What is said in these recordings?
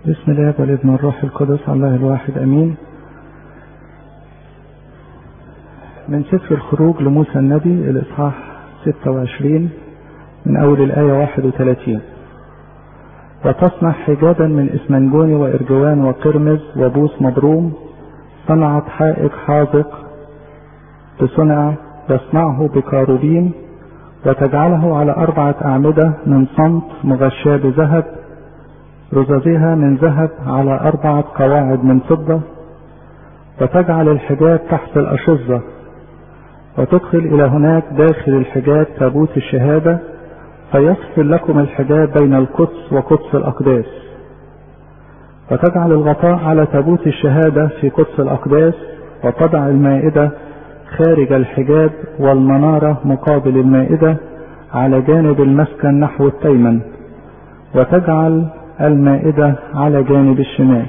بسم الله والابن والروح القدس الله الواحد امين من سفر الخروج لموسى النبي الاصحاح 26 من اول الايه 31 وتصنع حجابا من اسمنجوني وارجوان وقرمز وبوس مبروم صنعت حائق حاذق بصنع يصنعه بكاروبيم وتجعله على أربعة أعمدة من صمت مغشاة بذهب رزازها من ذهب على أربعة قواعد من فضة وتجعل الحجاب تحت الأشظة وتدخل إلى هناك داخل الحجاب تابوت الشهادة فيفصل لكم الحجاب بين القدس وقدس الأقداس وتجعل الغطاء على تابوت الشهادة في قدس الأقداس وتضع المائدة خارج الحجاب والمنارة مقابل المائدة على جانب المسكن نحو التيمن وتجعل المائدة على جانب الشمال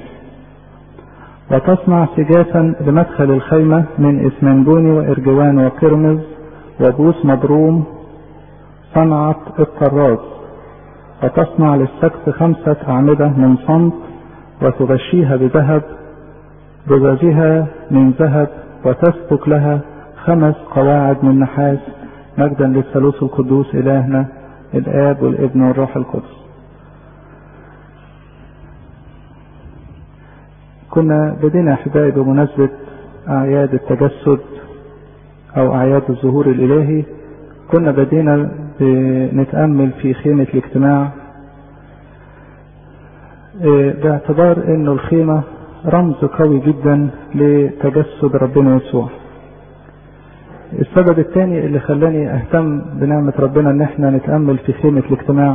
وتصنع سجافا لمدخل الخيمة من اسمنجوني وإرجوان وقرمز وبوس مبروم صنعت الطراز وتصنع للسقف خمسة أعمدة من صمت وتغشيها بذهب رزازها من ذهب وتسبك لها خمس قواعد من نحاس مجدا للثالوث القدوس إلهنا الآب والابن والروح القدس كنا بدينا أحبائي بمناسبة أعياد التجسد أو أعياد الظهور الإلهي كنا بدينا بنتأمل في خيمة الاجتماع باعتبار أن الخيمة رمز قوي جدا لتجسد ربنا يسوع السبب الثاني اللي خلاني اهتم بنعمة ربنا ان احنا نتأمل في خيمة الاجتماع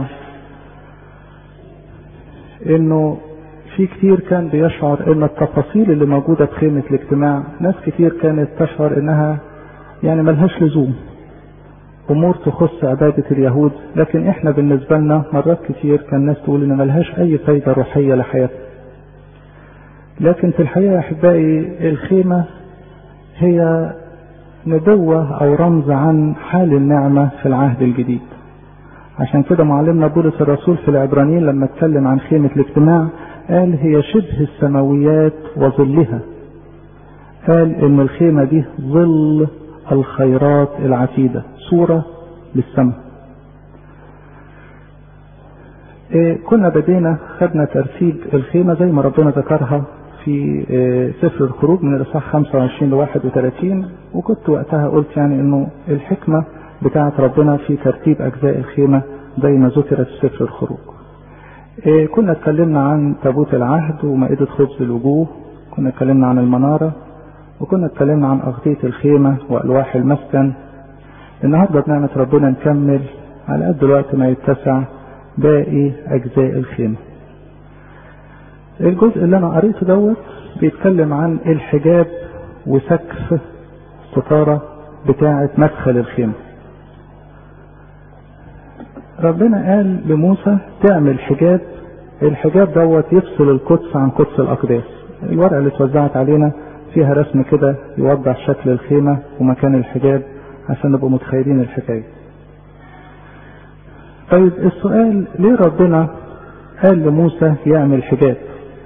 انه في كتير كان بيشعر ان التفاصيل اللي موجودة في خيمة الاجتماع ناس كتير كانت تشعر انها يعني ملهاش لزوم امور تخص عبادة اليهود لكن احنا بالنسبة لنا مرات كتير كان الناس تقول ان ملهاش اي فايدة روحية لحياتنا لكن في الحقيقة يا احبائي الخيمة هي نبوة او رمز عن حال النعمة في العهد الجديد عشان كده معلمنا بولس الرسول في العبرانيين لما اتكلم عن خيمة الاجتماع قال هي شبه السماويات وظلها قال ان الخيمة دي ظل الخيرات العتيدة صورة للسماء إيه كنا بدينا خدنا ترتيب الخيمة زي ما ربنا ذكرها في إيه سفر الخروج من الإصحاح 25 ل 31 وكنت وقتها قلت يعني إنه الحكمة بتاعة ربنا في ترتيب أجزاء الخيمة زي ما ذكرت في سفر الخروج. إيه كنا اتكلمنا عن تابوت العهد ومائدة خبز الوجوه، كنا اتكلمنا عن المنارة، وكنا اتكلمنا عن أغطية الخيمة وألواح المسكن. النهارده بنعمة ربنا نكمل على قد الوقت ما يتسع باقي أجزاء الخيمة. الجزء اللي أنا قريته دوت بيتكلم عن الحجاب وسقف ستارة بتاعة مدخل الخيمة. ربنا قال لموسى تعمل حجاب الحجاب دوت يفصل القدس عن قدس الأقداس. الورقة اللي اتوزعت علينا فيها رسم كده يوضح شكل الخيمة ومكان الحجاب عشان نبقى متخيلين الحكاية. طيب السؤال ليه ربنا قال لموسى يعمل حجاب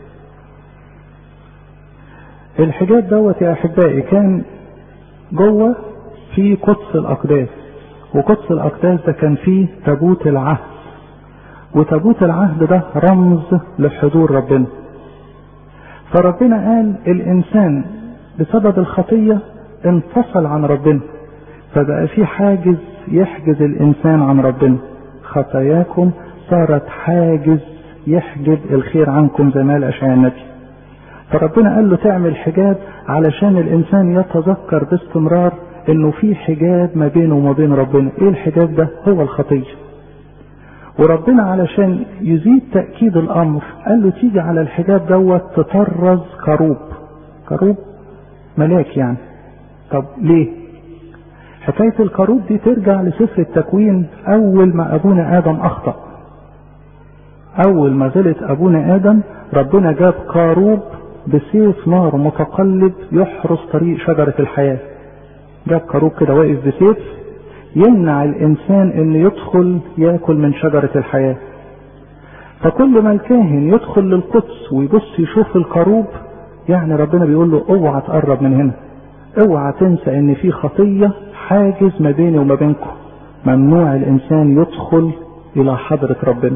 الحجاب دوت يا احبائي كان جوه في قدس الاقداس وقدس الاقداس ده كان فيه تابوت العهد وتابوت العهد ده رمز لحضور ربنا فربنا قال الانسان بسبب الخطيه انفصل عن ربنا فبقى في حاجز يحجز الانسان عن ربنا خطاياكم صارت حاجز يحجب الخير عنكم زي ما قال اشعياء النبي فربنا قال له تعمل حجاب علشان الانسان يتذكر باستمرار انه في حجاب ما بينه وما بين ربنا ايه الحجاب ده هو الخطيه وربنا علشان يزيد تاكيد الامر قال له تيجي على الحجاب دوت تطرز كروب كروب ملاك يعني طب ليه حكاية الكروب دي ترجع لسفر التكوين أول ما أبونا آدم أخطأ أول ما غلط أبونا آدم ربنا جاب كاروب بسيف نار متقلب يحرس طريق شجرة الحياة جاب كاروب كده واقف بسيف يمنع الإنسان إنه يدخل ياكل من شجرة الحياة فكل ما الكاهن يدخل للقدس ويبص يشوف الكروب يعني ربنا بيقول له اوعى تقرب من هنا اوعى تنسى ان في خطيه حاجز ما بيني وما بينكم ممنوع الانسان يدخل الى حضره ربنا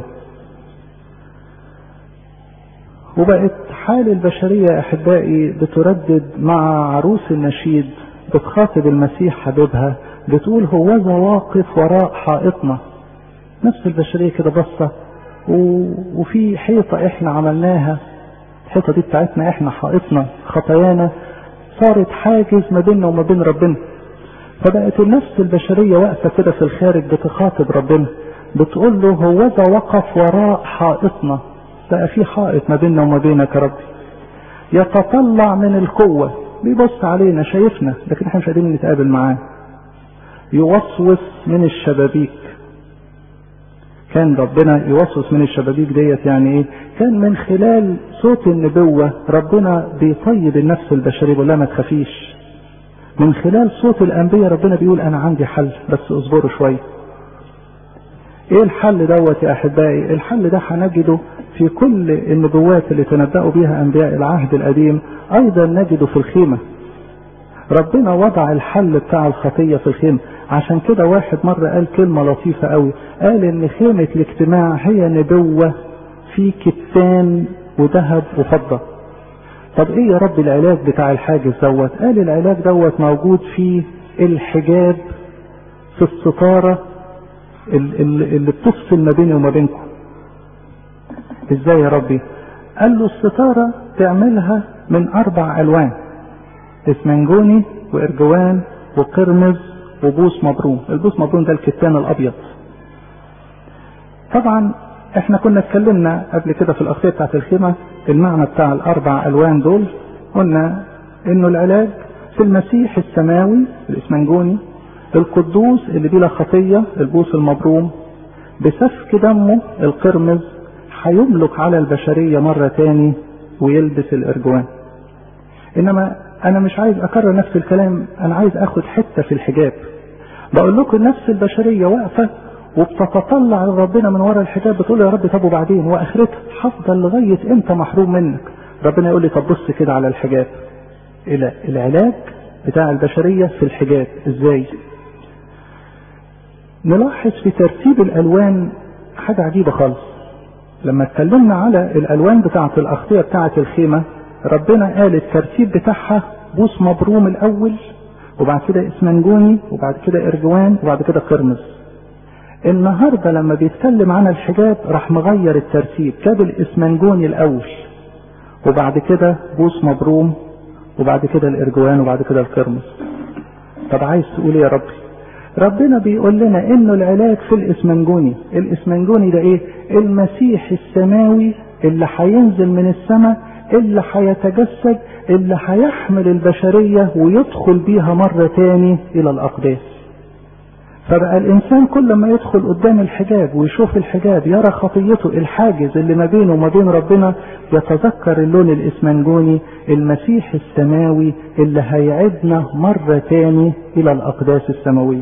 وبقت حال البشريه يا احبائي بتردد مع عروس النشيد بتخاطب المسيح حبيبها بتقول هوذا واقف وراء حائطنا نفس البشريه كده بصه وفي حيطه احنا عملناها الحيطه دي بتاعتنا احنا حائطنا خطايانا صارت حاجز ما بيننا وما بين ربنا فبقت النفس البشريه واقفه كده في الخارج بتخاطب ربنا بتقول له هوذا وقف وراء حائطنا بقى في حائط ما بيننا وما بينك يا ربي يتطلع من القوه بيبص علينا شايفنا لكن احنا مش قادرين نتقابل معاه يوسوس من الشبابيك كان ربنا يوسوس من الشبابيك ديت يعني ايه كان من خلال صوت النبوة ربنا بيطيب النفس البشرية بيقول لها ما تخافيش من خلال صوت الانبياء ربنا بيقول انا عندي حل بس اصبروا شوية ايه الحل دوت يا احبائي الحل ده هنجده في كل النبوات اللي تنبأوا بها انبياء العهد القديم ايضا نجده في الخيمة ربنا وضع الحل بتاع الخطية في الخيمة عشان كده واحد مرة قال كلمة لطيفة قوي قال ان خيمة الاجتماع هي نبوة في كتان وذهب وفضة طب ايه يا رب العلاج بتاع الحاجز دوت قال العلاج دوت موجود في الحجاب في الستارة اللي بتفصل ما بيني وما بينكم ازاي يا ربي قال له الستارة تعملها من اربع الوان اسمنجوني وارجوان وقرمز وبوس مبروم البوس مبروم ده الكتان الابيض طبعا احنا كنا اتكلمنا قبل كده في الاغطيه بتاعت الخيمه المعنى بتاع الاربع الوان دول قلنا انه العلاج في المسيح السماوي الاسمنجوني القدوس اللي بلا خطيه البوس المبروم بسفك دمه القرمز هيملك على البشريه مره تاني ويلبس الارجوان انما انا مش عايز اكرر نفس الكلام انا عايز اخد حته في الحجاب بقول لكم النفس البشريه واقفه وبتتطلع لربنا من ورا الحجاب بتقول يا رب طب وبعدين واخرتها هفضل لغايه امتى محروم منك ربنا يقول لي طب بص كده على الحجاب الى العلاج بتاع البشريه في الحجاب ازاي نلاحظ في ترتيب الالوان حاجه عجيبه خالص لما اتكلمنا على الالوان بتاعه الاغطيه بتاعه الخيمه ربنا قال الترتيب بتاعها بوس مبروم الاول وبعد كده اسمنجوني وبعد كده ارجوان وبعد كده قرمز النهارده لما بيتكلم عن الحجاب راح مغير الترتيب جاب الاسمنجوني الاول وبعد كده بوس مبروم وبعد كده الارجوان وبعد كده القرمز طب عايز تقول ايه يا ربي ربنا بيقول لنا انه العلاج في الاسمنجوني الاسمنجوني ده ايه المسيح السماوي اللي هينزل من السماء اللي هيتجسد اللي هيحمل البشرية ويدخل بيها مرة تاني إلى الأقداس فبقى الإنسان كل ما يدخل قدام الحجاب ويشوف الحجاب يرى خطيته الحاجز اللي ما بينه وما بين ربنا يتذكر اللون الإسمنجوني المسيح السماوي اللي هيعدنا مرة تاني إلى الأقداس السماوية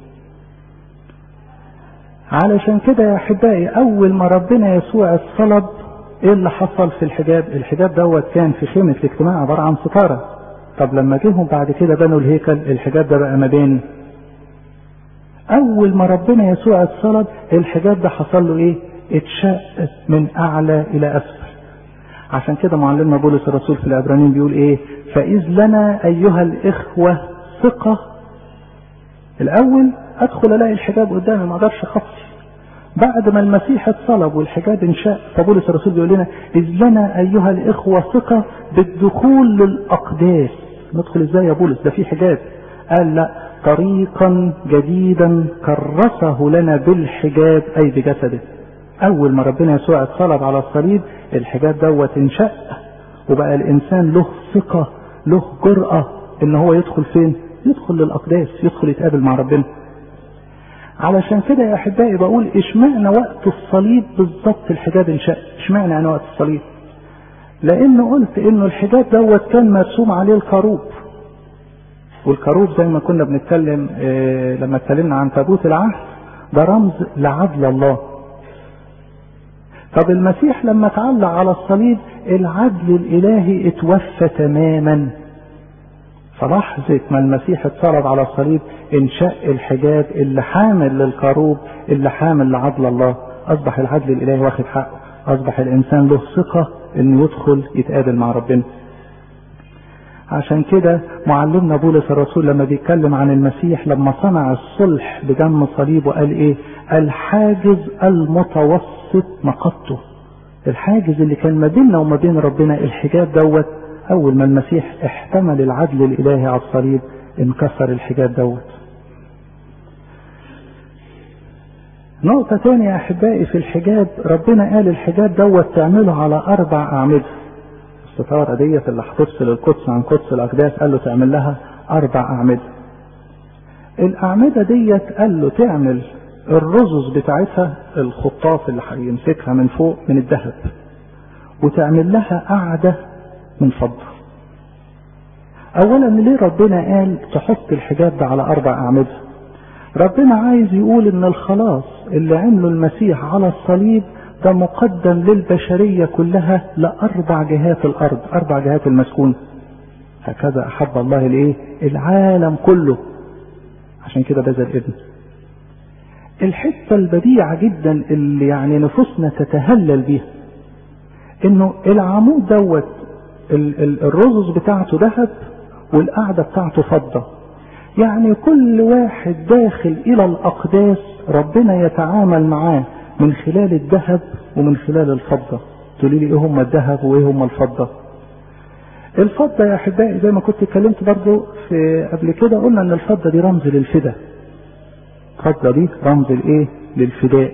علشان كده يا أحبائي أول ما ربنا يسوع اتصلب ايه اللي حصل في الحجاب الحجاب دوت كان في خيمة الاجتماع عبارة عن ستارة طب لما جيهم بعد كده بنوا الهيكل الحجاب ده بقى ما بين اول ما ربنا يسوع اتصلب الحجاب ده حصل له ايه اتشق من اعلى الى اسفل عشان كده معلمنا بولس الرسول في العبرانيين بيقول ايه فاذ لنا ايها الاخوة ثقة الاول ادخل الاقي الحجاب قدامي ما اقدرش اخطي بعد ما المسيح اتصلب والحجاب انشاء فبولس الرسول بيقول لنا اذ لنا ايها الاخوه ثقه بالدخول للاقداس ندخل ازاي يا بولس ده في حجاب قال لا طريقا جديدا كرسه لنا بالحجاب اي بجسده اول ما ربنا يسوع اتصلب على الصليب الحجاب دوت انشاء وبقى الانسان له ثقه له جرأة ان هو يدخل فين يدخل للاقداس يدخل يتقابل مع ربنا علشان كده يا احبائي بقول اشمعنى وقت الصليب بالظبط الحجاب انشاء اشمعنى انا وقت الصليب لان قلت انه الحجاب دوت كان مرسوم عليه الكروب والكروب زي ما كنا بنتكلم اه لما اتكلمنا عن تابوت العهد ده رمز لعدل الله طب المسيح لما تعلق على الصليب العدل الالهي اتوفى تماما فلحظة ما المسيح اتصلب على الصليب انشق الحجاب اللي حامل للكروب اللي حامل لعدل الله اصبح العدل الالهي واخد حقه اصبح الانسان له ثقة انه يدخل يتقابل مع ربنا عشان كده معلمنا بولس الرسول لما بيتكلم عن المسيح لما صنع الصلح بدم صليب وقال ايه الحاجز المتوسط نقضته الحاجز اللي كان ما بيننا وما بين ربنا الحجاب دوت اول ما المسيح احتمل العدل الالهي على الصليب انكسر الحجاب دوت نقطة تانية يا أحبائي في الحجاب ربنا قال الحجاب دوت تعمله على أربع أعمدة الستارة ديت اللي هتفصل القدس عن قدس الأقداس قال له تعمل لها أربع أعمدة الأعمدة ديت قال له تعمل الرزز بتاعتها الخطاف اللي هيمسكها من فوق من الذهب وتعمل لها قاعدة من فضة أولا ليه ربنا قال تحط الحجاب ده على أربع أعمدة ربنا عايز يقول إن الخلاص اللي عمله المسيح على الصليب ده مقدم للبشرية كلها لأربع جهات الأرض أربع جهات المسكونة هكذا أحب الله الإيه العالم كله عشان كده بذل ابنه الحتة البديعة جدا اللي يعني نفوسنا تتهلل بيها انه العمود دوت الرزز بتاعته ذهب والقعدة بتاعته فضة يعني كل واحد داخل الى الاقداس ربنا يتعامل معاه من خلال الذهب ومن خلال الفضة تقولي لي ايه هم الذهب وايه هم الفضة الفضة يا احبائي زي ما كنت اتكلمت برضو في قبل كده قلنا ان الفضة دي رمز للفدا الفضة دي رمز الايه للفداء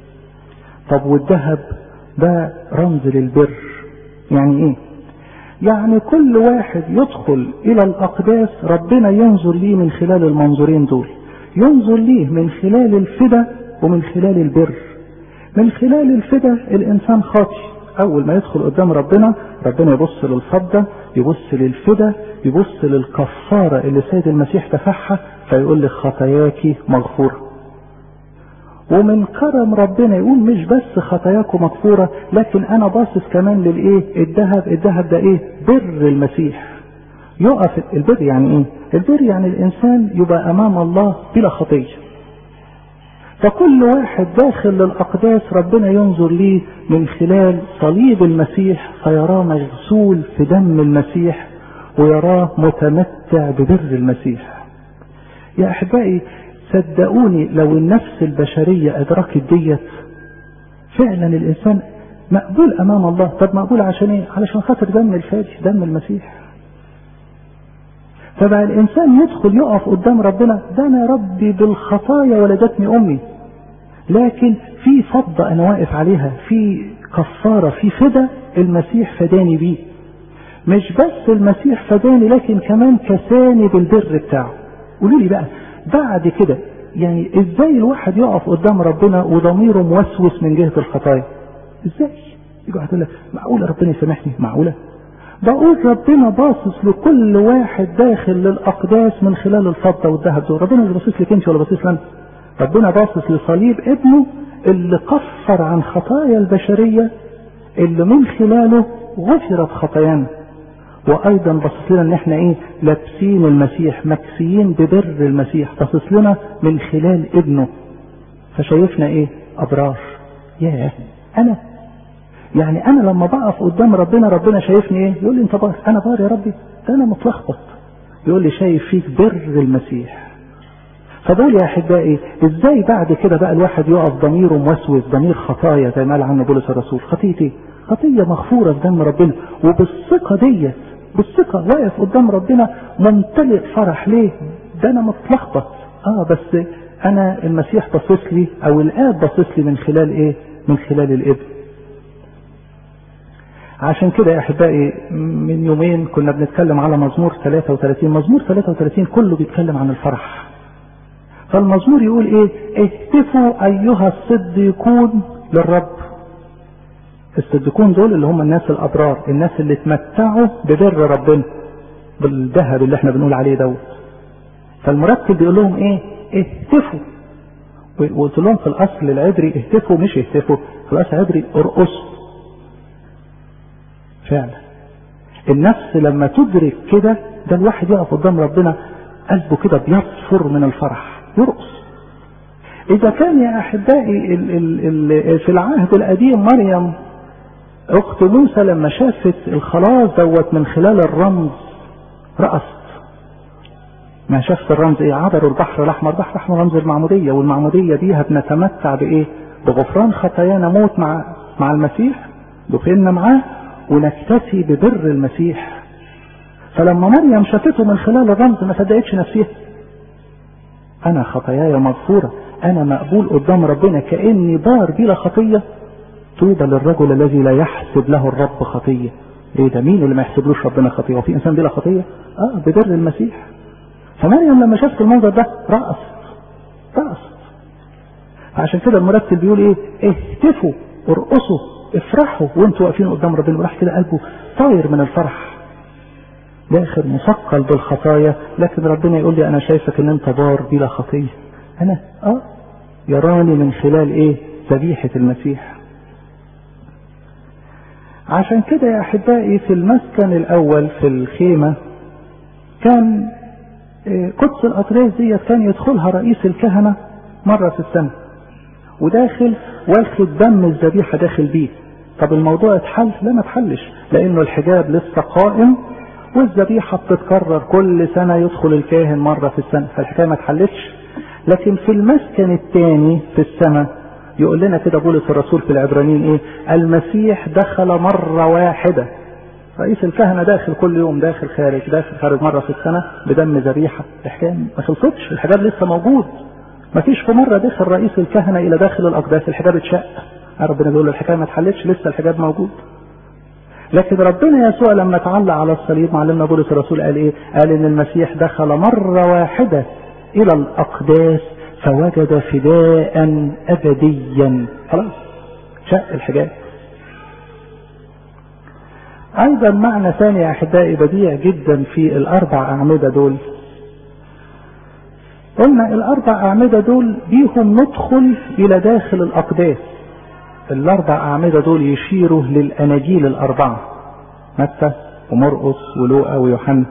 طب والذهب ده رمز للبر يعني ايه يعني كل واحد يدخل الى الاقداس ربنا ينظر ليه من خلال المنظورين دول ينظر ليه من خلال الفدا ومن خلال البر من خلال الفدا الانسان خاطي اول ما يدخل قدام ربنا ربنا يبص للفضة يبص للفدا يبص للكفارة اللي سيد المسيح دفعها فيقول لك خطاياك مغفورة ومن كرم ربنا يقول مش بس خطاياكم مغفورة لكن انا باصص كمان للايه الذهب الذهب ده ايه بر المسيح يقف البر يعني ايه البر يعني الانسان يبقى امام الله بلا خطيه فكل واحد داخل للأقداس ربنا ينظر ليه من خلال صليب المسيح فيراه مغسول في دم المسيح ويراه متمتع ببر المسيح يا أحبائي صدقوني لو النفس البشرية أدركت ديت فعلا الإنسان مقبول أمام الله طب مقبول عشان إيه؟ علشان خاطر دم الفادي دم المسيح فبقى الإنسان يدخل يقف قدام ربنا ده أنا ربي بالخطايا ولدتني أمي لكن في فضة أنا واقف عليها في كفارة في فدا المسيح فداني بيه مش بس المسيح فداني لكن كمان كساني بالبر بتاعه قولوا لي بقى بعد كده يعني ازاي الواحد يقف قدام ربنا وضميره موسوس من جهة الخطايا ازاي يقعد يقول لك معقولة ربنا يسامحني معقولة بقول ربنا باصص لكل واحد داخل للأقداس من خلال الفضة والذهب دول ربنا مش باصص لك انت ولا باصص لنا ربنا باصص لصليب ابنه اللي كفر عن خطايا البشرية اللي من خلاله غفرت خطايانا وايضا باصص لنا ان احنا ايه لابسين المسيح مكسيين ببر المسيح باصص لنا من خلال ابنه فشايفنا ايه ابرار ياه انا يعني انا لما بقف قدام ربنا ربنا شايفني ايه يقول لي انت بار انا بار يا ربي ده انا متلخبط يقول لي شايف فيك بر المسيح فدول يا احبائي ازاي بعد كده بقى الواحد يقف ضميره موسوس ضمير خطايا زي ما قال عنه بولس الرسول خطيه ايه خطيه مغفوره في دم ربنا وبالثقه ديت بالثقه واقف قدام ربنا ممتلئ فرح ليه ده انا متلخبط اه بس انا المسيح باصص لي او الاب باصص لي من خلال ايه من خلال الابن عشان كده يا احبائي من يومين كنا بنتكلم على مزمور 33 مزمور 33 كله بيتكلم عن الفرح فالمزمور يقول ايه اهتفوا ايها الصديقون للرب الصديقون دول اللي هم الناس الابرار الناس اللي اتمتعوا ببر ربنا بالذهب اللي احنا بنقول عليه دوت فالمرتب بيقول لهم ايه اهتفوا وقلت لهم في الاصل العبري اهتفوا مش اهتفوا في الاصل العبري ارقصوا فعلا النفس لما تدرك كده ده الواحد يقف قدام ربنا قلبه كده بيصفر من الفرح يرقص اذا كان يا احبائي ال ال ال في العهد القديم مريم اخت موسى لما شافت الخلاص دوت من خلال الرمز رقصت ما شافت الرمز ايه عبروا البحر الاحمر البحر الاحمر رمز المعموديه والمعموديه بيها بنتمتع بايه بغفران خطايانا موت مع مع المسيح دفنا معاه ونكتفي ببر المسيح فلما مريم شافته من خلال الرمز ما صدقتش نفسها انا خطاياي مغفوره انا مقبول قدام ربنا كاني بار بلا خطيه طوبى للرجل الذي لا يحسب له الرب خطيه ايه ده مين اللي ما يحسبلوش ربنا خطيه وفي انسان بلا خطيه اه ببر المسيح فمريم لما شافت المنظر ده رقصت رقصت فعشان كده المرتب بيقول ايه اهتفوا ارقصوا افرحوا وانتوا واقفين قدام ربنا وراح كده قلبه طاير من الفرح داخل مثقل بالخطايا لكن ربنا يقول لي انا شايفك ان انت بار بلا خطيه انا اه يراني من خلال ايه ذبيحه المسيح عشان كده يا احبائي في المسكن الاول في الخيمه كان قدس الاطراف ديت كان يدخلها رئيس الكهنه مره في السنه وداخل واخد دم الذبيحه داخل بيه طب الموضوع اتحل لا ما اتحلش لانه الحجاب لسه قائم والذبيحه بتتكرر كل سنه يدخل الكاهن مره في السنه فالحكايه ما اتحلتش لكن في المسكن الثاني في السماء يقول لنا كده بولس الرسول في العبرانيين ايه المسيح دخل مره واحده رئيس الكهنة داخل كل يوم داخل خارج داخل خارج مرة في السنة بدم ذبيحة الحكاية ما خلصتش الحجاب لسه موجود ما فيش في مرة دخل رئيس الكهنة إلى داخل الأقداس الحجاب اتشق ربنا بيقول الحكاية ما اتحلتش لسه الحجاب موجود لكن ربنا يسوع لما تعلق على الصليب معلمنا بولس الرسول قال ايه؟ قال ان المسيح دخل مرة واحدة الى الاقداس فوجد فداء ابديا خلاص شق الحجاب ايضا معنى ثاني يا احبائي بديع جدا في الاربع اعمده دول قلنا الاربع اعمده دول بيهم ندخل الى داخل الاقداس الاربع اعمده دول يشيروا للاناجيل الاربعه متى ومرقس ولوقا ويوحنا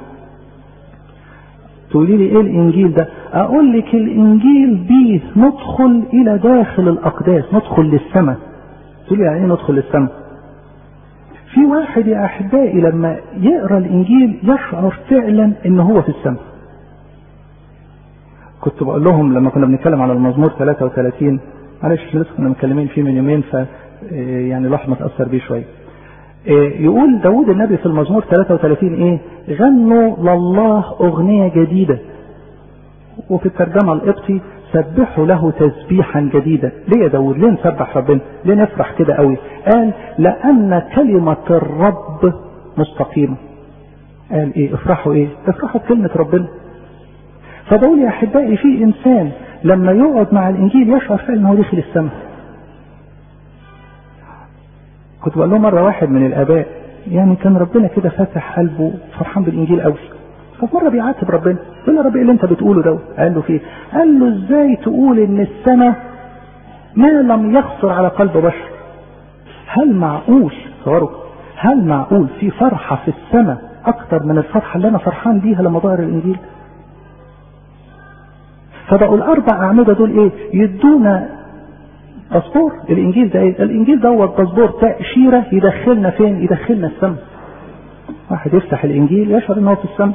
تقولي لي ايه الانجيل ده اقول لك الانجيل بيه ندخل الى داخل الاقداس ندخل للسماء تقولي يعني ايه ندخل للسماء في واحد يا احبائي لما يقرا الانجيل يشعر فعلا ان هو في السماء كنت بقول لهم لما كنا بنتكلم على المزمور 33 معلش لسه كنا متكلمين فيه من يومين ف يعني الواحد متاثر بيه شويه يقول داود النبي في المزمور 33 ايه غنوا لله اغنيه جديده وفي الترجمه القبطي سبحوا له تسبيحا جديدا ليه يا داود ليه نسبح ربنا ليه نفرح كده قوي قال لان كلمه الرب مستقيمه قال ايه افرحوا ايه افرحوا بكلمه ربنا فبقول يا احبائي في انسان لما يقعد مع الانجيل يشعر فعلا ان هو داخل السماء كنت بقول له مره واحد من الاباء يعني كان ربنا كده فاتح قلبه فرحان بالانجيل قوي ففي مره بيعاتب ربنا يقول له رب ايه اللي انت بتقوله ده قال له فيه قال له ازاي تقول ان السماء ما لم يخطر على قلب بشر هل معقول صوروا هل معقول في فرحه في السماء اكتر من الفرحه اللي انا فرحان بيها لما ظهر الانجيل فبقوا الاربع اعمده دول ايه يدونا باسبور الانجيل ده ايه الانجيل دوت باسبور تاشيره يدخلنا فين يدخلنا السماء واحد يفتح الانجيل يشعر ان هو في السماء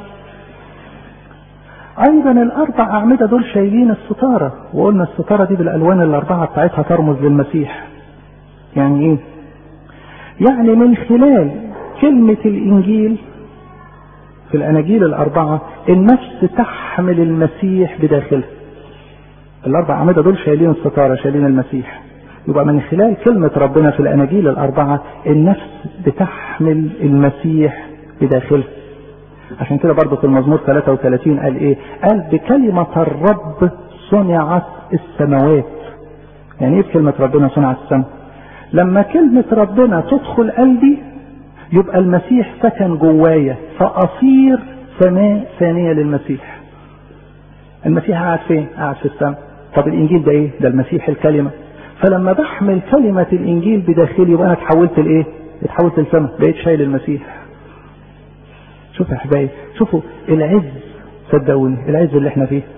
ايضا الاربع اعمده دول شايلين الستاره وقلنا الستاره دي بالالوان الاربعه بتاعتها ترمز للمسيح يعني ايه يعني من خلال كلمه الانجيل في الاناجيل الاربعه النفس تحمل المسيح بداخلها الاربع اعمده دول شايلين الستاره شايلين المسيح يبقى من خلال كلمه ربنا في الاناجيل الاربعه النفس بتحمل المسيح بداخلها عشان كده برضه في المزمور 33 قال ايه قال بكلمه الرب صنعت السماوات يعني ايه بكلمه ربنا صنعت السماء لما كلمه ربنا تدخل قلبي يبقى المسيح سكن جوايا فاصير سماء ثانيه للمسيح المسيح قاعد فين قاعد في السماء طب الانجيل ده ايه ده المسيح الكلمة فلما بحمل كلمة الانجيل بداخلي يبقى انا اتحولت لايه اتحولت لسماء بقيت شايل المسيح شوف يا احبائي شوفوا العز صدقوني العز اللي احنا فيه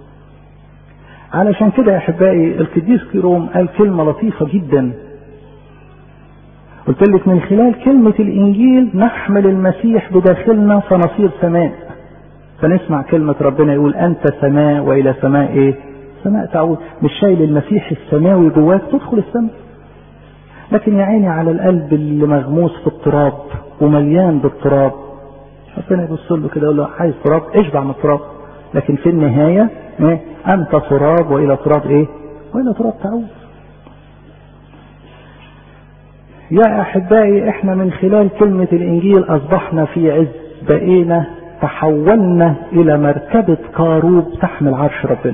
علشان كده يا احبائي القديس كيروم قال كلمة لطيفة جدا قلت لك من خلال كلمة الانجيل نحمل المسيح بداخلنا فنصير سماء فنسمع كلمة ربنا يقول انت سماء والى سماء ايه سماء تعود مش شايل المسيح السماوي جواك تدخل السماء لكن يا عيني على القلب اللي مغموس في التراب ومليان بالتراب ربنا يبص له كده يقول له عايز تراب اشبع من التراب لكن في النهاية ايه انت تراب والى تراب ايه والى تراب تعود يا احبائي احنا من خلال كلمة الانجيل اصبحنا في عز بقينا تحولنا الى مركبة كاروب تحمل عرش ربنا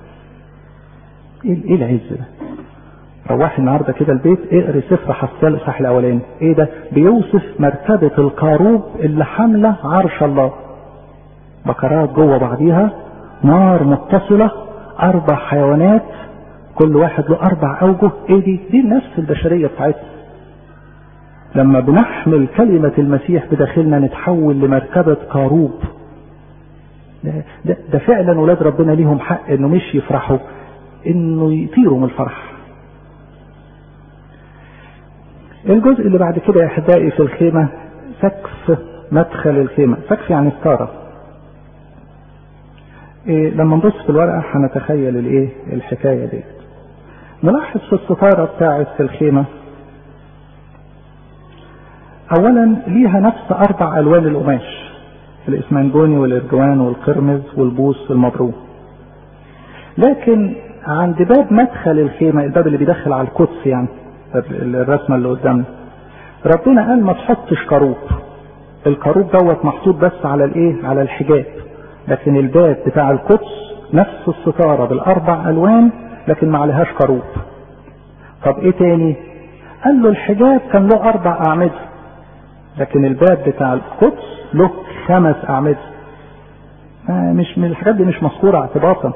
ايه العز ده روحي النهارده كده البيت اقري سفر حسال الاصحاح الاولاني ايه ده بيوصف مركبة الكاروب اللي حاملة عرش الله بكرات جوه بعضيها نار متصلة اربع حيوانات كل واحد له اربع اوجه ايه دي دي النفس البشرية بتاعتنا لما بنحمل كلمة المسيح بداخلنا نتحول لمركبة كاروب ده, ده, ده فعلا ولاد ربنا ليهم حق انه مش يفرحوا انه يطيروا من الفرح الجزء اللي بعد كده يا احبائي في الخيمة سقف مدخل الخيمة سقف يعني ستارة إيه لما نبص في الورقة هنتخيل الايه الحكاية دي نلاحظ في الستارة بتاعة الخيمة اولا ليها نفس اربع الوان القماش الاسمنجوني والارجوان والقرمز والبوس المبروم لكن عند باب مدخل الخيمة الباب اللي بيدخل على القدس يعني الرسمة اللي قدامنا ربنا قال ما تحطش كروب الكروب دوت محطوط بس على الايه على الحجاب لكن الباب بتاع القدس نفس الستارة بالاربع الوان لكن ما عليهاش كروب طب ايه تاني قال له الحجاب كان له اربع اعمدة لكن الباب بتاع القدس له خمس اعمدة مش من الحاجات دي مش مذكورة اعتباطا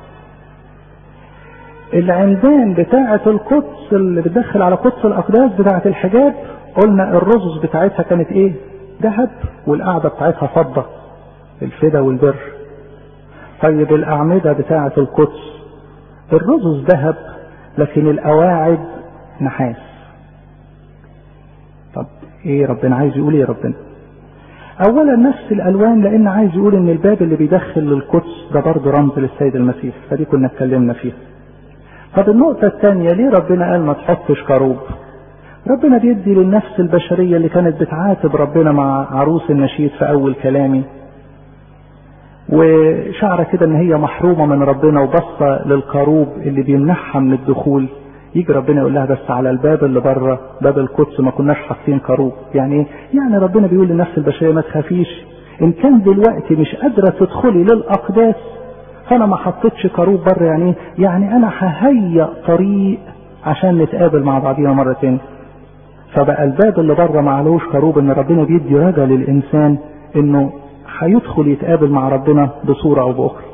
العمدان بتاعة القدس اللي بتدخل على قدس الأقداس بتاعة الحجاب قلنا الرزز بتاعتها كانت ايه ذهب والقاعدة بتاعتها فضة الفدا والبر طيب الأعمدة بتاعة القدس الرزز ذهب لكن القواعد نحاس طب ايه ربنا عايز يقول ايه ربنا اولا نفس الالوان لان عايز يقول ان الباب اللي بيدخل للقدس ده برضه رمز للسيد المسيح فدي كنا اتكلمنا فيها طب النقطة الثانية ليه ربنا قال ما تحطش كروب ربنا بيدي للنفس البشرية اللي كانت بتعاتب ربنا مع عروس النشيد في أول كلامي وشعر كده ان هي محرومة من ربنا وبصة للكروب اللي بيمنعها من الدخول يجي ربنا يقول لها بس على الباب اللي بره باب القدس ما كناش حاطين كروب يعني ايه يعني ربنا بيقول للنفس البشرية ما تخافيش ان كان دلوقتي مش قادرة تدخلي للأقداس فانا ما حطيتش كروب بره يعني ايه يعني انا ههيئ طريق عشان نتقابل مع بعضينا مرة تاني فبقى الباب اللي بره معلوش كروب ان ربنا بيدي رجا للانسان انه هيدخل يتقابل مع ربنا بصورة او باخرى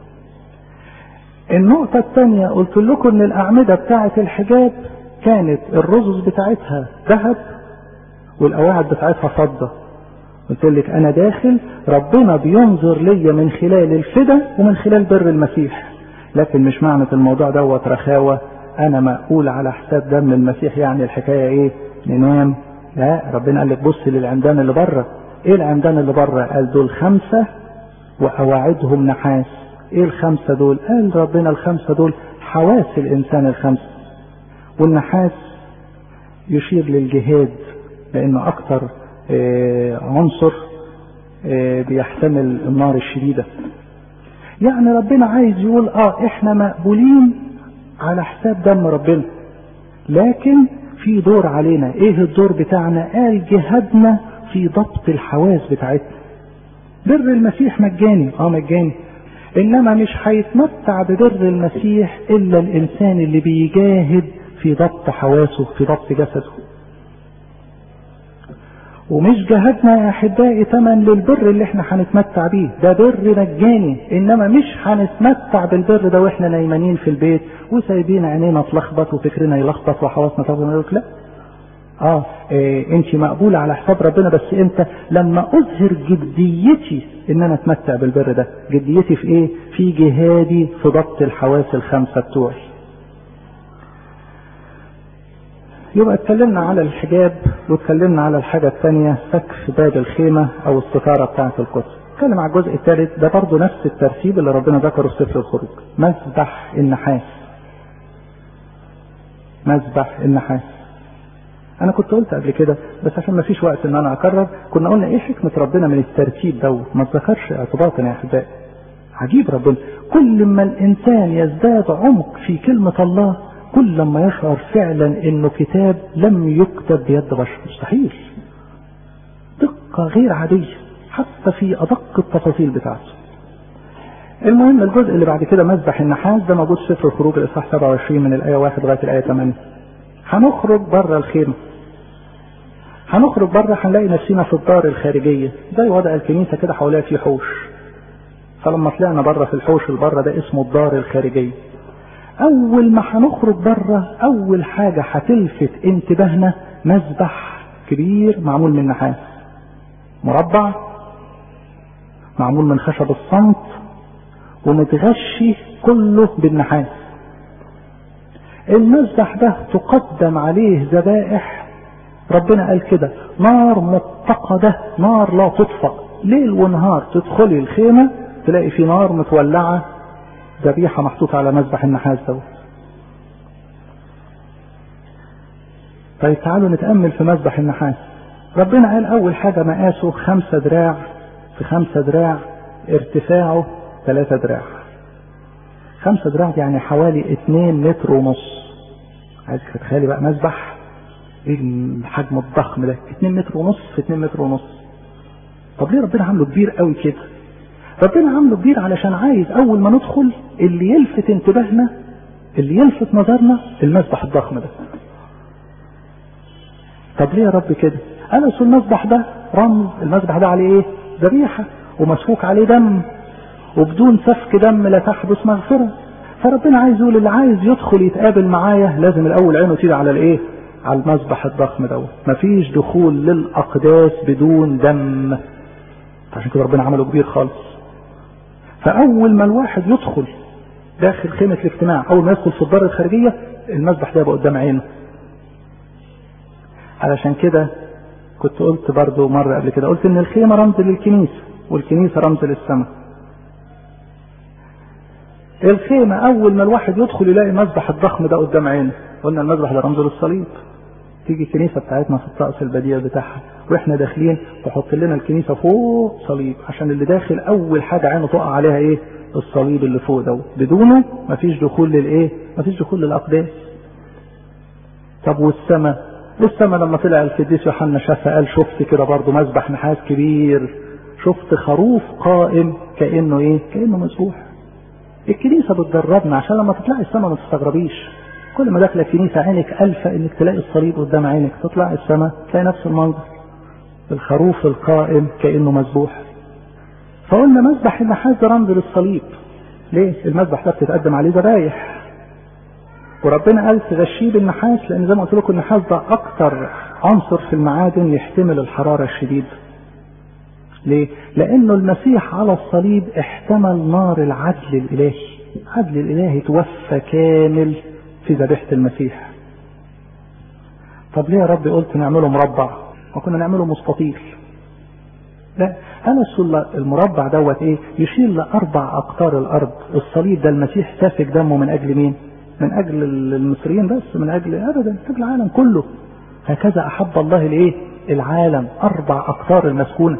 النقطة الثانية قلت لكم ان الاعمدة بتاعة الحجاب كانت الرزز بتاعتها ذهب والقواعد بتاعتها فضة قلت لك انا داخل ربنا بينظر ليا من خلال الفدا ومن خلال بر المسيح لكن مش معنى الموضوع دوت رخاوة انا مقول على حساب دم المسيح يعني الحكاية ايه ننام لا ربنا قال لك بص للعمدان اللي بره ايه العمدان اللي بره قال دول خمسة وقواعدهم نحاس ايه الخمسة دول قال ربنا الخمسة دول حواس الانسان الخمسة والنحاس يشير للجهاد لانه اكتر اه عنصر اه بيحتمل النار الشديدة يعني ربنا عايز يقول اه احنا مقبولين على حساب دم ربنا لكن في دور علينا ايه الدور بتاعنا قال جهادنا في ضبط الحواس بتاعتنا بر المسيح مجاني اه مجاني انما مش هيتمتع ببر المسيح الا الانسان اللي بيجاهد في ضبط حواسه في ضبط جسده ومش جهدنا يا احبائي تمن للبر اللي احنا هنتمتع بيه ده بر مجاني انما مش هنتمتع بالبر ده واحنا نايمانين في البيت وسايبين عينينا تلخبط وفكرنا يلخبط وحواسنا تغنى لا اه إيه انت مقبولة على حساب ربنا بس امتى لما اظهر جديتي ان انا اتمتع بالبر ده جديتي في ايه في جهادي في ضبط الحواس الخمسة بتوعي يبقى اتكلمنا على الحجاب واتكلمنا على الحاجة الثانية سقف باب الخيمة او الستارة بتاعة القدس اتكلم على الجزء الثالث ده برضه نفس الترتيب اللي ربنا ذكره في سفر الخروج مذبح النحاس مذبح النحاس انا كنت قلت قبل كده بس عشان ما فيش وقت ان انا اكرر كنا قلنا ايه حكمة ربنا من الترتيب دوت ما تذكرش اعتباطا يا احبائي عجيب ربنا كل ما الانسان يزداد عمق في كلمة الله كل ما يشعر فعلا انه كتاب لم يكتب بيد بشر مستحيل دقة غير عادية حتى في ادق التفاصيل بتاعته المهم الجزء اللي بعد كده مذبح النحاس ده موجود في سفر الخروج الاصحاح 27 من الايه 1 لغايه الايه 8 هنخرج بره الخيمه هنخرج بره هنلاقي نفسنا في الدار الخارجيه زي وضع الكنيسه كده حواليها في حوش فلما طلعنا بره في الحوش اللي بره ده اسمه الدار الخارجيه اول ما هنخرج بره اول حاجه هتلفت انتباهنا مذبح كبير معمول من نحاس مربع معمول من خشب الصمت ومتغشي كله بالنحاس المذبح ده تقدم عليه ذبائح ربنا قال كده نار متقدة نار لا تطفأ ليل ونهار تدخلي الخيمة تلاقي في نار متولعة ذبيحة محطوطة على مذبح النحاس دوت طيب تعالوا نتأمل في مذبح النحاس ربنا قال أول حاجة مقاسه خمسة دراع في خمسة دراع ارتفاعه ثلاثة دراع خمسة دراع يعني حوالي اتنين متر ونص عايزك تتخيلي بقى مذبح ايه الحجم الضخم ده اتنين متر ونص في اتنين متر ونص طب ليه ربنا عامله كبير قوي كده ربنا عامله كبير علشان عايز اول ما ندخل اللي يلفت انتباهنا اللي يلفت نظرنا المذبح الضخم ده طب ليه يا رب كده انا اصل المذبح ده رمز المذبح ده عليه ايه ذبيحه ومسفوك عليه دم وبدون سفك دم لا تحدث مغفرة فربنا عايز يقول اللي عايز يدخل يتقابل معايا لازم الاول عينه تيجي على الايه على المذبح الضخم دوت مفيش دخول للاقداس بدون دم عشان كده ربنا عمله كبير خالص فاول ما الواحد يدخل داخل خيمة الاجتماع اول ما يدخل في الدار الخارجية المذبح ده يبقى قدام عينه علشان كده كنت قلت برضو مرة قبل كده قلت ان الخيمة رمز للكنيسة والكنيسة رمز للسماء الخيمة أول ما الواحد يدخل يلاقي المذبح الضخم ده قدام عينه قلنا المذبح ده رمز للصليب تيجي الكنيسة بتاعتنا في الطقس البديع بتاعها واحنا داخلين تحط لنا الكنيسة فوق صليب عشان اللي داخل أول حاجة عينه تقع عليها إيه؟ الصليب اللي فوق ده بدونه مفيش دخول للإيه؟ مفيش دخول للأقداس طب والسماء والسماء لما طلع القديس يوحنا شافها قال شفت كده برضه مذبح نحاس كبير شفت خروف قائم كأنه إيه؟ كأنه مذبوح الكنيسة بتدربنا عشان لما تطلعي السماء ما تستغربيش كل ما داخله الكنيسة عينك ألفة انك تلاقي الصليب قدام عينك تطلع السماء تلاقي نفس المنظر الخروف القائم كأنه مذبوح فقلنا مذبح النحاس ده رمز للصليب ليه المذبح ده بتتقدم عليه ذبايح وربنا قال تغشيه بالنحاس لان زي ما قلت لكم النحاس ده اكتر عنصر في المعادن يحتمل الحرارة الشديدة ليه؟ لأنه المسيح على الصليب احتمل نار العدل الإلهي العدل الإلهي توفى كامل في ذبيحة المسيح طب ليه يا رب قلت نعمله مربع وكنا نعمله مستطيل لا أنا المربع دوت إيه يشير لأربع أقطار الأرض الصليب ده المسيح سافك دمه من أجل مين من أجل المصريين بس من أجل أبدا من أجل العالم كله هكذا أحب الله الإيه العالم أربع أقطار المسكونة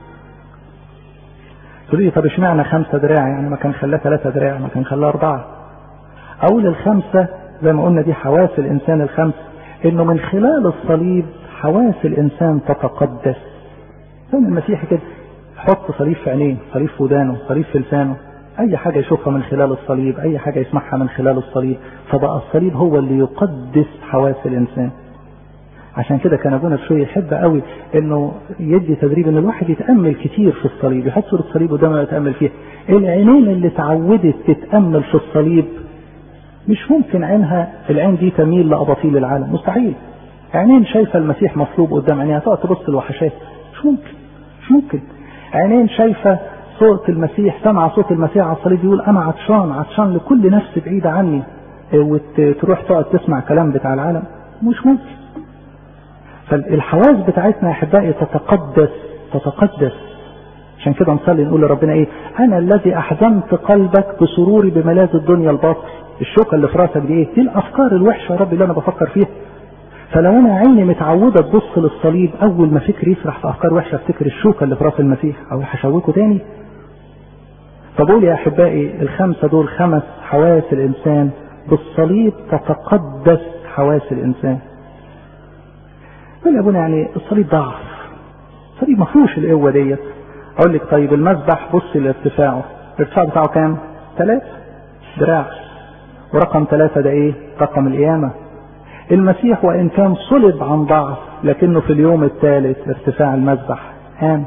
تقول لي طب اشمعنى خمسة دراع يعني ما كان خلاه ثلاثة دراع ما كان خلاه أربعة أقول الخمسة زي ما قلنا دي حواس الإنسان الخمس إنه من خلال الصليب حواس الإنسان تتقدس زي المسيح كده حط صليب في عينيه صليب في ودانه صليب في لسانه أي حاجة يشوفها من خلال الصليب أي حاجة يسمعها من خلال الصليب فبقى الصليب هو اللي يقدس حواس الإنسان عشان كده كان ابونا شويه يحب قوي انه يدي تدريب ان الواحد يتامل كتير في الصليب يحط صوره الصليب قدامه يتامل فيها العينين اللي اتعودت تتامل في الصليب مش ممكن عينها العين دي تميل لاباطيل العالم مستحيل عينين شايفه المسيح مصلوب قدام عينيها تقعد تبص لوحشات مش ممكن مش ممكن عينين شايفه صوت المسيح سمع صوت المسيح على الصليب يقول انا عطشان عطشان لكل نفس بعيده عني وتروح تقعد تسمع كلام بتاع العالم مش ممكن فالحواس بتاعتنا يا احبائي تتقدس تتقدس عشان كده نصلي نقول لربنا ايه انا الذي احزنت قلبك بسروري بملاذ الدنيا الباطل الشوكه اللي في راسك دي ايه دي الافكار الوحشه يا رب اللي انا بفكر فيها فلو انا عيني متعوده تبص للصليب اول ما فكري يسرح في افكار وحشه افتكر الشوكه اللي في راس المسيح او هشوكه تاني فبقول يا احبائي الخمسه دول خمس حواس الانسان بالصليب تتقدس حواس الانسان يقول يا ابونا يعني الصليب ضعف الصليب ما فيهوش القوه ديت اقول لك طيب المذبح بص لارتفاعه الارتفاع بتاعه كام؟ ثلاثة دراع ورقم ثلاثة ده ايه؟ رقم القيامة المسيح وان كان صلب عن ضعف لكنه في اليوم الثالث ارتفاع المذبح قام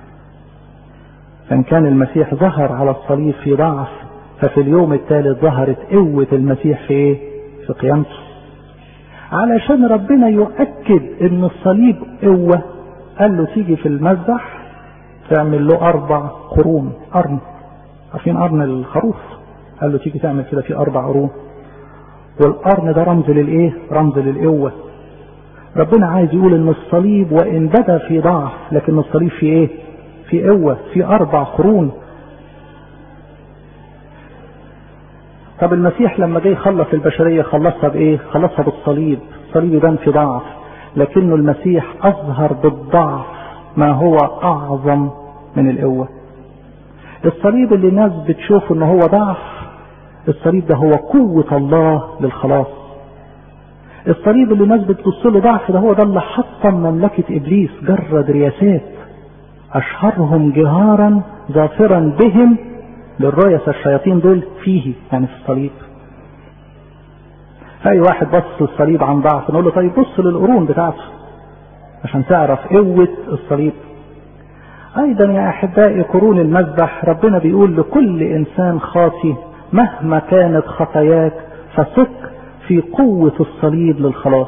فان كان المسيح ظهر على الصليب في ضعف ففي اليوم الثالث ظهرت قوة المسيح في ايه؟ في قيامته علشان ربنا يؤكد ان الصليب قوة قال له تيجي في المذبح تعمل له اربع قرون قرن عارفين قرن الخروف قال له تيجي تعمل كده في اربع قرون والقرن ده رمز للايه رمز للقوة ربنا عايز يقول ان الصليب وان بدا في ضعف لكن الصليب في ايه في قوة في اربع قرون طب المسيح لما جه يخلص البشرية خلصها بايه خلصها بالصليب الصليب يبان في ضعف لكنه المسيح اظهر بالضعف ما هو اعظم من القوة الصليب اللي الناس بتشوف ان هو ضعف الصليب ده هو قوة الله للخلاص الصليب اللي الناس بتبص له ضعف ده هو ده اللي حطم مملكة ابليس جرد رياسات اشهرهم جهارا ظافرا بهم للرؤية الشياطين دول فيه يعني في الصليب اي واحد بص للصليب عن ضعف نقول له طيب بص للقرون بتاعته عشان تعرف قوة الصليب ايضا يا احبائي قرون المذبح ربنا بيقول لكل انسان خاطي مهما كانت خطاياك فثق في قوة الصليب للخلاص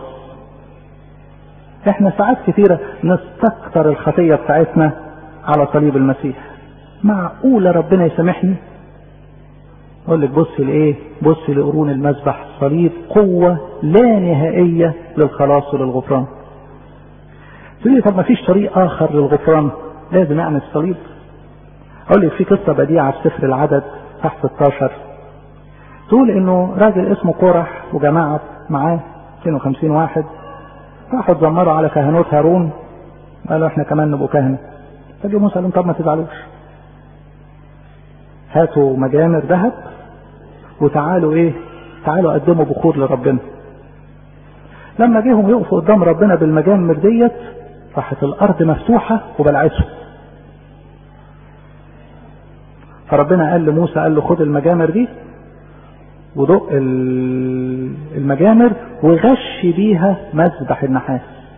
احنا ساعات كثيرة نستكتر الخطية بتاعتنا على صليب المسيح معقولة ربنا يسامحني اقول لك بص لايه بص لقرون المذبح صليب قوة لا نهائية للخلاص وللغفران تقول لي طب ما فيش طريق اخر للغفران لازم يعني الصليب اقول لك في قصة بديعة في سفر العدد تحت 16 تقول انه راجل اسمه قرح وجماعة معاه 250 واحد راحوا اتذمروا على كهنوت هارون قالوا احنا كمان نبقوا كهنة فجي موسى قال لهم طب ما تزعلوش هاتوا مجامر ذهب وتعالوا ايه تعالوا قدموا بخور لربنا لما جيهم يقفوا قدام ربنا بالمجامر ديت راحت الارض مفتوحة وبلعتهم فربنا قال لموسى قال له خد المجامر دي ودق المجامر وغش بيها مذبح النحاس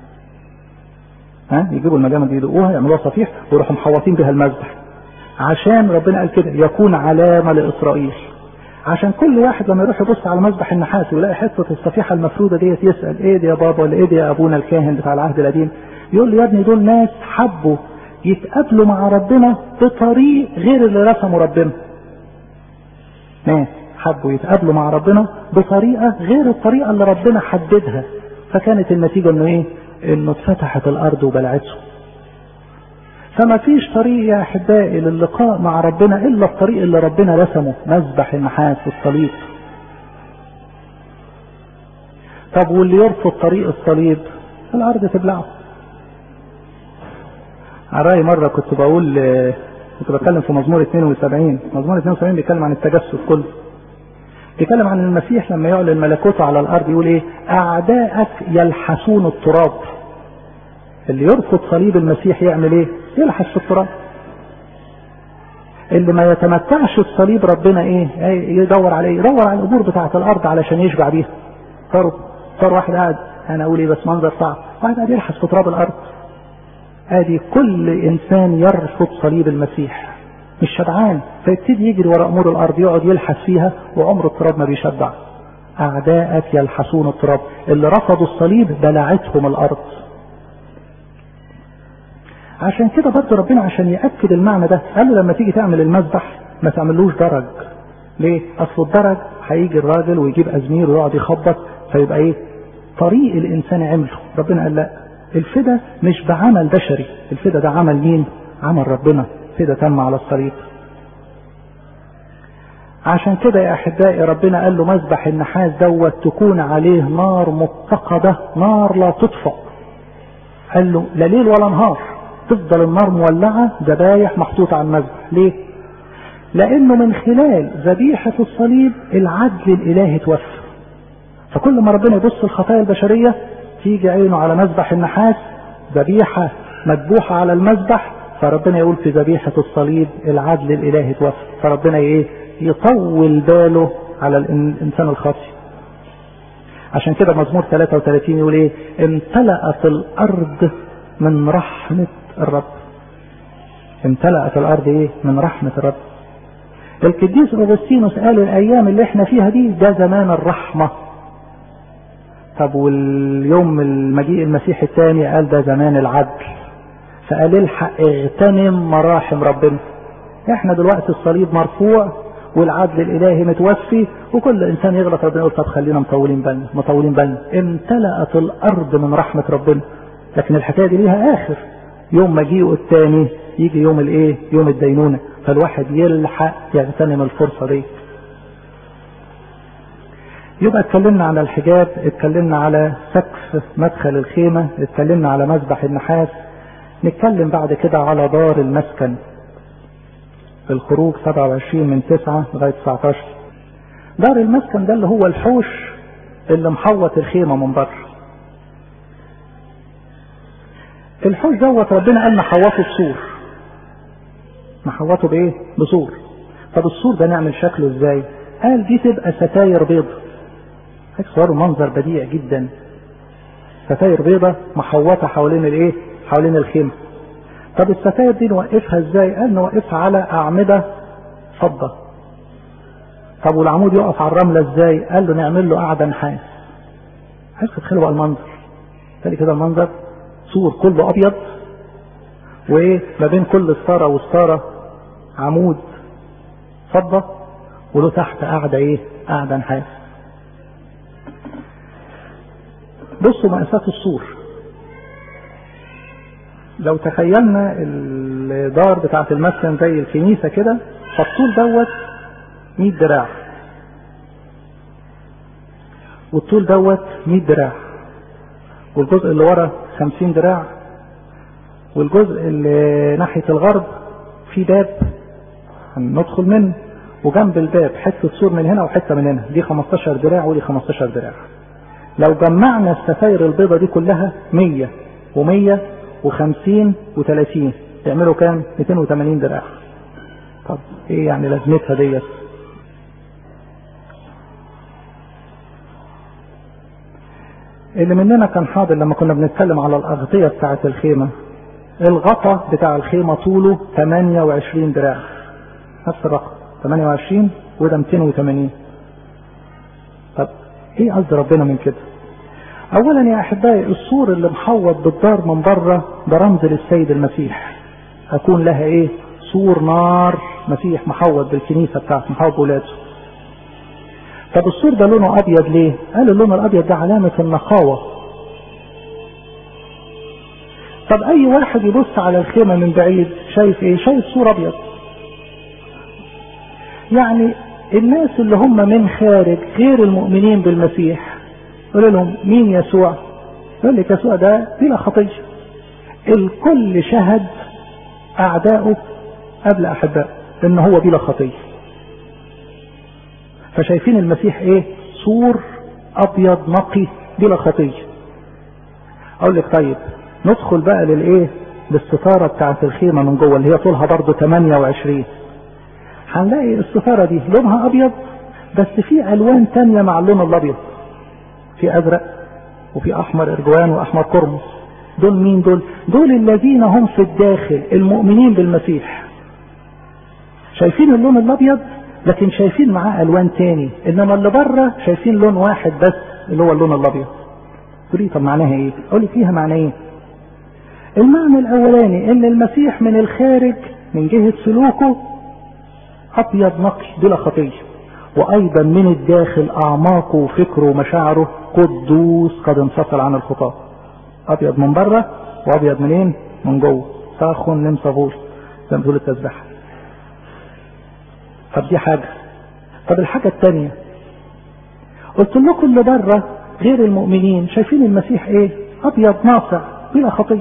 ها يجيبوا المجامر دي يدقوها يعملوها صفيح ويروحوا محوطين بها المذبح عشان ربنا قال كده يكون علامة لإسرائيل عشان كل واحد لما يروح يبص على مذبح النحاس ويلاقي حتة الصفيحة المفرودة ديت يسأل ايه دي يا بابا ولا ايه دي يا ابونا الكاهن بتاع العهد القديم يقول له يا ابني دول ناس حبوا يتقابلوا مع ربنا بطريق غير اللي رسمه ربنا ناس حبوا يتقابلوا مع ربنا بطريقة غير الطريقة اللي ربنا حددها فكانت النتيجة انه ايه انه اتفتحت الارض وبلعته فما فيش طريق يا احبائي للقاء مع ربنا الا الطريق اللي ربنا رسمه مذبح النحاس والصليب طب واللي يرفض طريق الصليب الارض تبلعه على رأي مرة كنت بقول كنت بتكلم في مزمور 72 مزمور 72 بيتكلم عن التجسد كله بيتكلم عن المسيح لما يعلن ملكوته على الارض يقول ايه اعدائك يلحسون التراب اللي يرفض صليب المسيح يعمل ايه يلحس في التراب اللي ما يتمتعش الصليب ربنا ايه يدور عليه يدور على الامور بتاعه الارض علشان يشبع بيها صار صار واحد قاعد انا اقول ايه بس منظر صعب واحد قاعد يلحس في تراب الارض ادي كل انسان يرفض صليب المسيح مش شبعان فيبتدي يجري ورا امور الارض يقعد يلحس فيها وعمر التراب ما بيشبع اعداءك يلحسون التراب اللي رفضوا الصليب بلعتهم الارض عشان كده برضه ربنا عشان ياكد المعنى ده قال له لما تيجي تعمل المذبح ما تعملوش درج ليه اصل الدرج هيجي الراجل ويجيب ازمير ويقعد يخبط فيبقى ايه طريق الانسان عمله ربنا قال لا الفدا مش بعمل بشري الفدا ده عمل مين عمل ربنا فدا تم على الصليب عشان كده يا احبائي ربنا قال له مذبح النحاس دوت تكون عليه نار متقده نار لا تطفأ قال له لا ليل ولا نهار تفضل النار مولعه ذبايح محطوطه على المذبح ليه لانه من خلال ذبيحه الصليب العدل الالهي توفى فكل ما ربنا يبص الخطايا البشريه تيجي عينه على مذبح النحاس ذبيحه مذبوحه على المذبح فربنا يقول في ذبيحه الصليب العدل الالهي توفى فربنا ايه يطول باله على الانسان الخاطئ عشان كده مزمور 33 يقول ايه امتلأت الارض من رحمة الرب امتلأت الارض ايه من رحمة الرب القديس اغسطينوس قال الايام اللي احنا فيها دي ده زمان الرحمة طب واليوم المجيء المسيح الثاني قال ده زمان العدل فقال الحق اغتنم مراحم ربنا احنا دلوقتي الصليب مرفوع والعدل الالهي متوفي وكل انسان يغلط ربنا يقول طب خلينا مطولين بالنا مطولين بالنا امتلأت الارض من رحمة ربنا لكن الحكاية دي ليها اخر يوم مجيئه الثاني يجي يوم الايه يوم الدينونة فالواحد يلحق يغتنم الفرصة دي يبقى اتكلمنا على الحجاب اتكلمنا على سقف مدخل الخيمة اتكلمنا على مذبح النحاس نتكلم بعد كده على دار المسكن الخروج 27 من 9 لغاية 19 دار المسكن ده اللي هو الحوش اللي محوط الخيمة من بره الحوش دوت ربنا قال نحوطه بسور نحوطه بايه بسور طب السور ده نعمل شكله ازاي قال دي تبقى ستاير بيض هتصوروا منظر بديع جدا ستاير بيضة محوطة حوالين الايه حوالين الخيمة طب الستاير دي نوقفها ازاي قال نوقفها على اعمدة فضة طب والعمود يقف على الرملة ازاي قال له نعمل له قاعدة نحاس عايز تتخيلوا بقى المنظر تاني كده المنظر سور كله ابيض وايه ما بين كل ستارة وستارة عمود فضة وله تحت قاعدة ايه قاعدة نحاس بصوا مقاسات السور لو تخيلنا الدار بتاعت المسكن زي الكنيسة كده فالطول دوت 100 دراع والطول دوت 100 دراع والجزء اللي ورا 50 دراع والجزء اللي ناحية الغرب في باب هندخل منه وجنب الباب حتة سور من هنا وحتة من هنا دي 15 دراع ودي 15 دراع لو جمعنا الستاير البيضة دي كلها 100 و100 و50 و30 يعملوا كام 280 دراع طب ايه يعني لازمتها ديت اللي مننا كان حاضر لما كنا بنتكلم على الأغطية بتاعة الخيمة الغطا بتاع الخيمة طوله 28 دراع نفس الرقم 28 وده 280 طب ايه قصد ربنا من كده اولا يا احبائي السور اللي محوط بالدار من بره ده رمز للسيد المسيح اكون لها ايه سور نار مسيح محوط بالكنيسة بتاعته محوط بولاده طب السور ده لونه ابيض ليه قال اللون الابيض ده علامة النقاوة طب اي واحد يبص على الخيمة من بعيد شايف ايه شايف سور ابيض يعني الناس اللي هم من خارج غير المؤمنين بالمسيح يقول لهم مين يسوع يقول لك يسوع ده بلا خطية الكل شهد اعدائه قبل احبائه ان هو بلا خطيه فشايفين المسيح ايه سور ابيض نقي بلا خطيه اقول لك طيب ندخل بقى للايه للستاره بتاعت الخيمه من جوه اللي هي طولها برضه 28 هنلاقي الستاره دي لونها ابيض بس في الوان تانية مع اللون الابيض في ازرق وفي احمر ارجوان واحمر قرمز دول مين دول دول الذين هم في الداخل المؤمنين بالمسيح شايفين اللون الابيض لكن شايفين معاه الوان تاني انما اللي بره شايفين لون واحد بس اللي هو اللون الابيض تقولي طب معناها ايه اقول لك فيها معنى ايه المعنى الاولاني ان المسيح من الخارج من جهة سلوكه ابيض نقي بلا خطية وايضا من الداخل اعماقه وفكره ومشاعره قدوس قد انفصل عن الخطاة ابيض من بره وابيض منين من جوه ساخن نم صابور زي ما بتقول التسبيحه طب دي حاجه طب الحاجه الثانيه قلت لكم اللي بره غير المؤمنين شايفين المسيح ايه ابيض ناصع بلا خطيه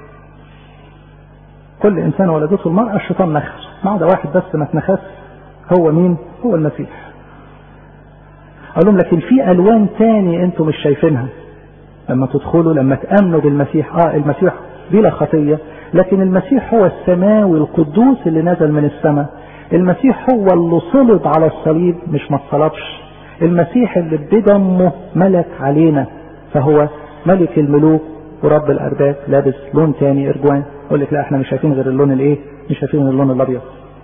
كل انسان ولدته المراه الشيطان نخس ما عدا واحد بس ما اتنخس هو مين هو المسيح قال لهم لكن في الوان تاني انتم مش شايفينها لما تدخلوا لما تامنوا بالمسيح اه المسيح بلا خطيه لكن المسيح هو السماوي القدوس اللي نزل من السماء المسيح هو اللي صلب على الصليب مش ما اتصلبش المسيح اللي بدمه ملك علينا فهو ملك الملوك ورب الارباب لابس لون تاني ارجوان يقول لك لا احنا مش شايفين غير اللون الايه مش شايفين غير اللون الابيض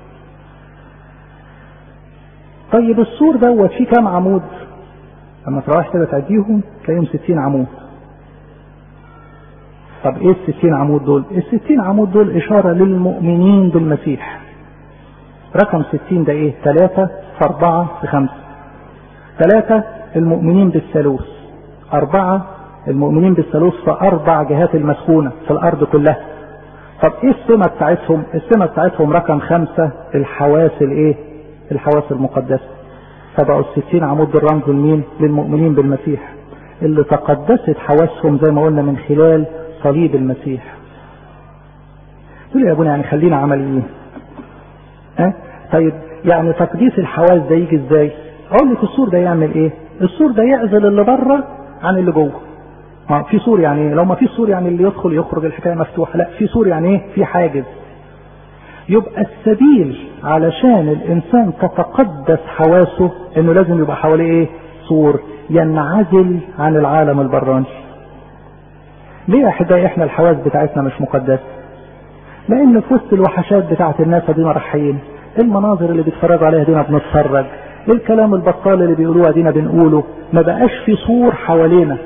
طيب السور دوت فيه كام عمود لما تروح كده تعديهم تلاقيهم 60 عمود طب ايه ال 60 عمود دول ال 60 عمود دول اشاره للمؤمنين بالمسيح رقم 60 ده ايه 3 في 4 في 5 ثلاثة المؤمنين بالثالوث أربعة المؤمنين بالثالوث في أربع جهات المسكونة في الأرض كلها طب إيه السمة بتاعتهم؟ السمة بتاعتهم رقم خمسة الحواس الإيه؟ الحواس المقدسة فبقوا الستين عمود دول رمز لمين؟ للمؤمنين بالمسيح اللي تقدست حواسهم زي ما قلنا من خلال صليب المسيح. تقول يا ابونا يعني خلينا عمليين. ها؟ أه؟ طيب يعني تقديس الحواس ده يجي ازاي؟ اقول لك السور ده يعمل ايه السور ده يعزل اللي بره عن اللي جوه ما في سور يعني لو ما في سور يعني اللي يدخل يخرج الحكايه مفتوحه لا في سور يعني ايه في حاجز يبقى السبيل علشان الانسان تتقدس حواسه انه لازم يبقى حواليه ايه سور ينعزل عن العالم البراني ليه يا احبائي احنا الحواس بتاعتنا مش مقدسه لان في وسط الوحشات بتاعت الناس ادينا رايحين المناظر اللي بيتفرجوا عليها دينا بنتفرج الكلام البطال اللي بيقولوه ادينا بنقوله ما بقاش في صور حوالينا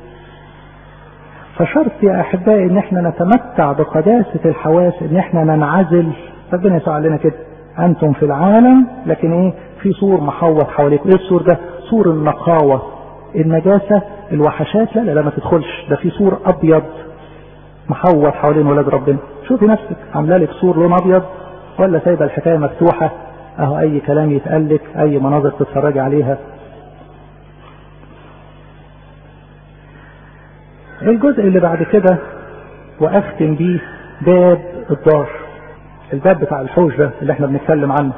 فشرط يا احبائي ان احنا نتمتع بقداسه الحواس ان احنا ننعزل ربنا يسوع لنا كده انتم في العالم لكن ايه في سور محوط حواليكم ايه السور ده سور النقاوه النجاسه الوحشات لا لا لا ما تدخلش ده في سور ابيض محوط حوالين ولاد ربنا شوفي نفسك عامله لك سور لون ابيض ولا سايبه الحكايه مفتوحه اهو اي كلام يتقالك اي مناظر تتفرجي عليها الجزء اللي بعد كده واختم بيه باب الدار الباب بتاع الحوش ده اللي احنا بنتكلم عنه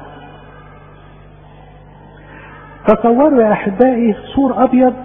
تصوروا يا احبائي سور ابيض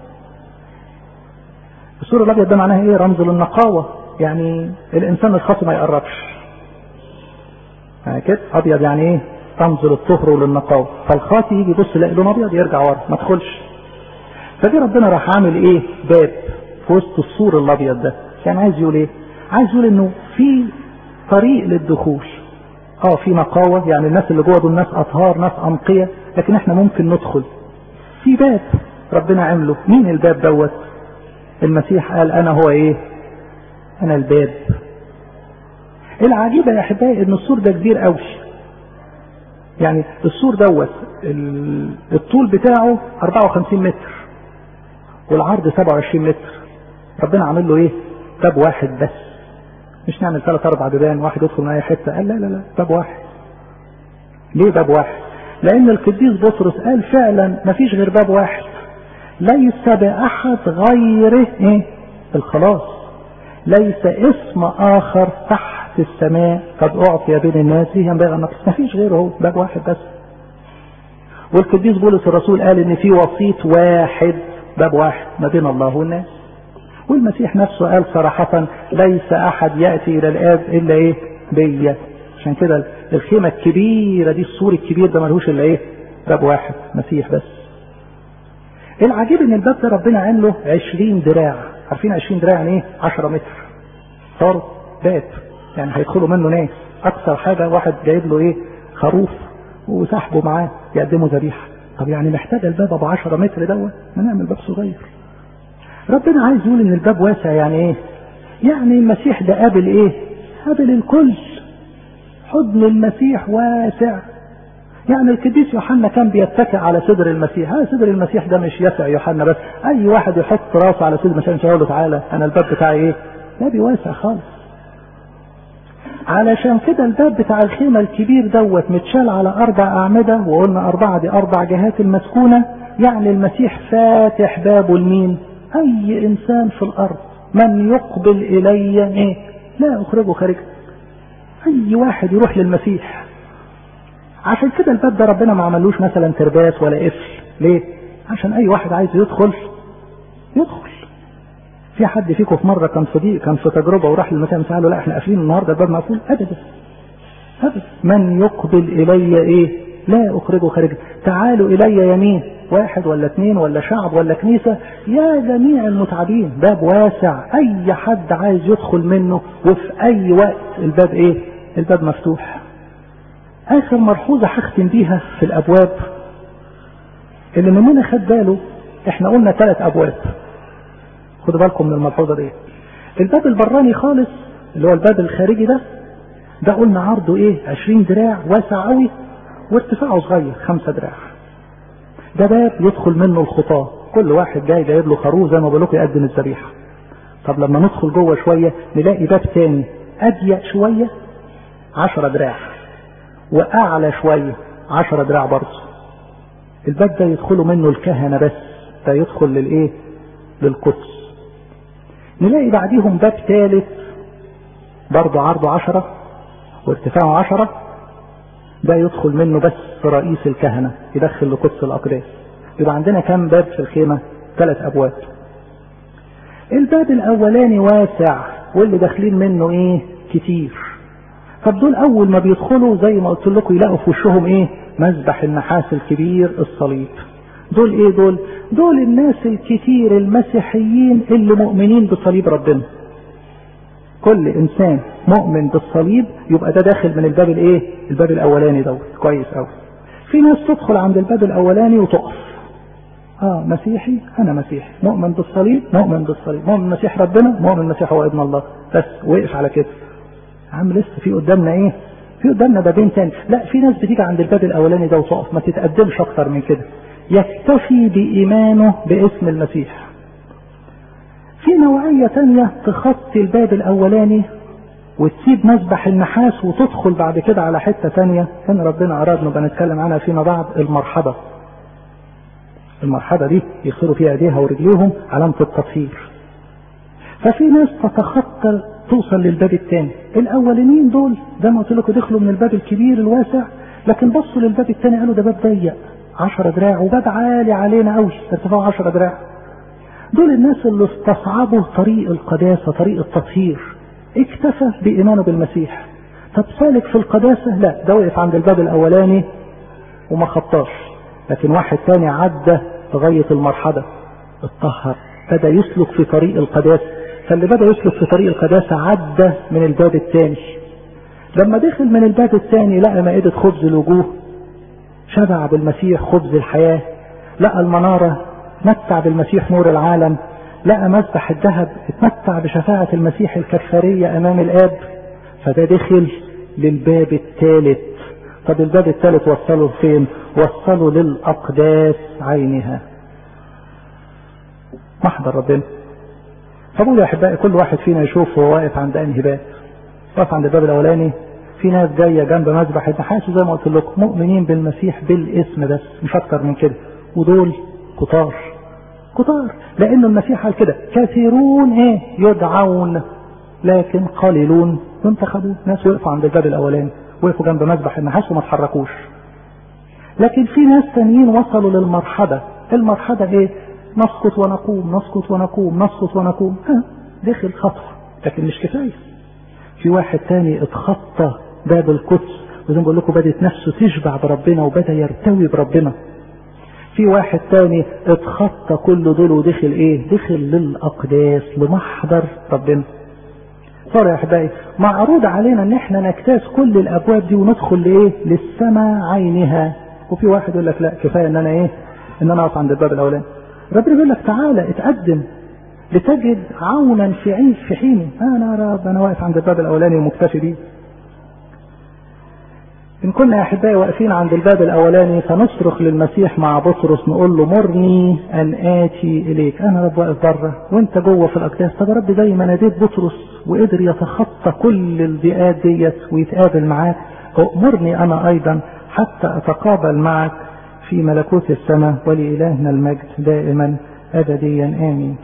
السور الابيض ده معناه ايه رمز للنقاوه يعني الانسان الخاطئ ما يقربش يعني كده ابيض يعني ايه رمز للطهر وللنقاوه فالخاطي يجي يبص يلاقي لون ابيض يرجع ورا ما تدخلش فدي ربنا راح عامل ايه باب في وسط السور الابيض ده يعني عايز يقول ايه عايز يقول انه في طريق للدخول اه في نقاوة يعني الناس اللي جوه دول ناس اطهار ناس انقية لكن احنا ممكن ندخل في باب ربنا عمله مين الباب دوت المسيح قال انا هو ايه انا الباب العجيبة يا احبائي ان السور ده كبير قوي يعني السور دوت الطول بتاعه 54 متر والعرض 27 متر ربنا عامل له ايه باب واحد بس مش نعمل ثلاث اربع بيبان واحد يدخل من اي حته قال لا لا لا باب واحد ليه باب واحد لان القديس بطرس قال فعلا ما فيش غير باب واحد ليس باحد غيره ايه الخلاص ليس اسم اخر تحت السماء قد اعطي بين الناس ينبغي ان ما فيش غيره هو باب واحد بس والقديس بولس الرسول قال ان في وسيط واحد باب واحد ما بين الله والناس والمسيح نفسه قال صراحة ليس أحد يأتي إلى الآب إلا إيه بيا عشان كده الخيمة الكبيرة دي السور الكبير ده ملهوش إلا إيه باب واحد مسيح بس العجيب إن الباب ده ربنا عامله عشرين دراع عارفين 20 دراع يعني ايه 10 متر صار باب يعني هيدخلوا منه ناس اكثر حاجه واحد جايب له ايه خروف وسحبه معاه يقدموا ذبيحه طب يعني محتاج الباب ابو 10 متر دوت ما نعمل باب صغير ربنا عايز يقول ان الباب واسع يعني ايه يعني المسيح ده قابل ايه قابل الكل حضن المسيح واسع يعني القديس يوحنا كان بيتكئ على صدر المسيح هذا صدر المسيح ده مش يسع يوحنا بس اي واحد يحط راسه على صدر المسيح يقول له تعالى انا الباب بتاعي ايه بابي واسع خالص علشان كده الباب بتاع الخيمة الكبير دوت متشال على أربع أعمدة وقلنا أربعة دي أربع جهات المسكونة يعني المسيح فاتح بابه لمين؟ أي إنسان في الأرض من يقبل إلي إيه؟ لا أخرجه خارجا أي واحد يروح للمسيح عشان كده الباب ده ربنا ما عملوش مثلا ترباس ولا قفل ليه؟ عشان أي واحد عايز يدخل يدخل في حد فيكم في مره كان صديق كان في تجربه وراح للمكان قال له لا احنا قافلين النهارده الباب مقفول ابدا ابدا من يقبل الي ايه لا اخرجه خارجا تعالوا الي يمين واحد ولا اثنين ولا شعب ولا كنيسه يا جميع المتعبين باب واسع اي حد عايز يدخل منه وفي اي وقت الباب ايه الباب مفتوح اخر ملحوظه هختم بيها في الابواب اللي مننا خد باله احنا قلنا ثلاث ابواب خدوا بالكم من الملحوظه دي الباب البراني خالص اللي هو الباب الخارجي ده ده قلنا عرضه ايه 20 دراع واسع قوي وارتفاعه صغير 5 دراع ده باب يدخل منه الخطاه كل واحد جاي جايب له خروف زي ما بقول لكم يقدم الذبيحه طب لما ندخل جوه شويه نلاقي باب تاني اضيق شويه 10 دراع واعلى شويه 10 دراع برضه الباب ده يدخلوا منه الكهنه بس ده يدخل للايه للقدس نلاقي بعديهم باب ثالث برضه عرضه عشرة وارتفاعه عشرة ده يدخل منه بس رئيس الكهنة يدخل لقدس الأقداس يبقى عندنا كم باب في الخيمة ثلاث أبواب الباب الأولاني واسع واللي داخلين منه إيه كتير طب دول أول ما بيدخلوا زي ما قلت لكم يلاقوا في وشهم إيه مذبح النحاس الكبير الصليب دول ايه دول دول الناس الكتير المسيحيين اللي مؤمنين بصليب ربنا كل انسان مؤمن بالصليب يبقى ده داخل من الباب الايه الباب الاولاني دوت كويس قوي في ناس تدخل عند الباب الاولاني وتقف اه مسيحي انا مسيحي مؤمن بالصليب مؤمن بالصليب مؤمن مسيح ربنا مؤمن المسيح هو ابن الله بس وقف على كده عم لسه في قدامنا ايه في قدامنا بابين تاني لا في ناس بتيجي عند الباب الاولاني ده وتقف ما تتقدمش اكتر من كده يكتفي بإيمانه باسم المسيح في نوعية تانية تخطي الباب الأولاني وتسيب مسبح النحاس وتدخل بعد كده على حتة تانية كان ربنا أراد نبقى نتكلم عنها فيما بعد المرحبة المرحبة دي يغسلوا فيها ايديها ورجليهم علامة التطهير ففي ناس تتخطى توصل للباب الثاني الاولانيين دول زي ما قلت لكم دخلوا من الباب الكبير الواسع لكن بصوا للباب الثاني قالوا ده باب ضيق 10 دراع وباب عالي علينا قوي ارتفاعه 10 دراع دول الناس اللي استصعبوا طريق القداسة طريق التطهير اكتفى بإيمانه بالمسيح طب سالك في القداسة لا ده وقف عند الباب الأولاني وما خطاش لكن واحد تاني عدى لغاية المرحلة اتطهر بدأ يسلك في طريق القداسة فاللي بدأ يسلك في طريق القداسة عدى من الباب الثاني لما دخل من الباب الثاني لقى مائدة خبز الوجوه شبع بالمسيح خبز الحياة لقى المنارة اتمتع بالمسيح نور العالم لقى مذبح الذهب اتمتع بشفاعة المسيح الكفارية أمام الآب فده دخل للباب الثالث طب الباب الثالث وصله فين وصله للأقداس عينها محضر ربنا فبقول يا أحبائي كل واحد فينا يشوف هو واقف عند أنهي باب واقف عند الباب الأولاني في ناس جايه جنب مذبح النحاس زي ما قلت لكم مؤمنين بالمسيح بالاسم بس مش اكتر من كده ودول كتار كتار لان المسيح قال كده كثيرون ايه يدعون لكن قليلون ينتخبون ناس وقفوا عند الباب الاولاني وقفوا جنب مذبح النحاس وما اتحركوش لكن في ناس تانيين وصلوا للمرحلة المرحلة ايه نسقط ونقوم نسقط ونقوم نسقط ونقوم ها دخل خطوة لكن مش كفاية في واحد تاني اتخطى باب القدس وزي ما بقول لكم بدأت نفسه تشبع بربنا وبدأ يرتوي بربنا في واحد تاني اتخطى كل دول ودخل ايه دخل للاقداس لمحضر ربنا صار يا احبائي معروض علينا ان احنا نجتاز كل الابواب دي وندخل لايه للسماء عينها وفي واحد يقول لك لا كفايه ان انا ايه ان انا اقف عند الباب الاولاني ربنا بيقول لك تعالى اتقدم لتجد عونا في عين في حيني انا رب انا واقف عند الباب الاولاني ومكتفي بيه إن كنا يا أحبائي واقفين عند الباب الأولاني فنصرخ للمسيح مع بطرس نقول له مرني أن آتي إليك أنا رب واقف بره وأنت جوه في الأقداس طب يا رب زي ما ناديت بطرس وقدر يتخطى كل البيئات ديت ويتقابل معاك أؤمرني أنا أيضا حتى أتقابل معك في ملكوت السماء ولإلهنا المجد دائما أبديا آمين